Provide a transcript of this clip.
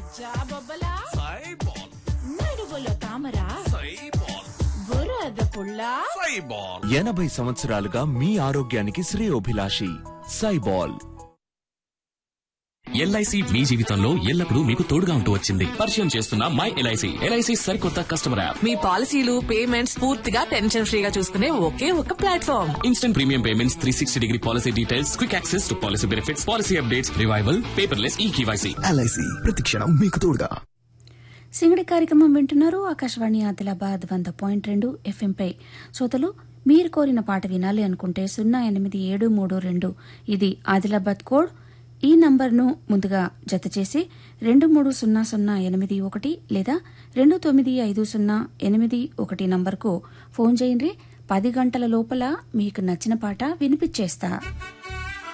జాబొబ్బలా సైబాల్ నడుగులో తామరా సైబాల్ బురద పుల్లా సైబాల్ ఎనభై సంవత్సరాలుగా మీ ఆరోగ్యానికి శ్రేయోభిలాషి సైబాల్ ఎల్ఐసి మీ జీవితంలో ఎల్లప్పుడూ మీకు తోడుగా ఉంటూ వచ్చింది పరిచయం చేస్తున్న మై ఎల్ఐసి ఎల్ఐసి సరికొత్త కస్టమర్ యాప్ మీ పాలసీలు పేమెంట్స్ పూర్తిగా టెన్షన్ ఫ్రీగా చూసుకునే ఒకే ఒక platform instant premium payments three sixty degree policy details quick access to policy benefits policy updates revival paperless e KYC LIC ప్రతిక్షణం మీకు తోడుగా సింగడి కార్యక్రమం వింటున్నారు ఆకాశవాణి ఆదిలాబాద్ వంద పాయింట్ రెండు ఎఫ్ఎంపై శ్రోతలు మీరు కోరిన పాట వినాలి అనుకుంటే సున్నా ఎనిమిది ఏడు మూడు రెండు ఇది ఆదిలాబాద్ కోడ్ ఈ నంబర్ను ముందుగా జత చేసి రెండు మూడు సున్నా సున్నా ఎనిమిది ఒకటి లేదా రెండు తొమ్మిది ఐదు సున్నా ఎనిమిది ఒకటి నంబర్కు ఫోన్ చేయండి పది గంటల లోపల మీకు నచ్చిన పాట వినిపించేస్తా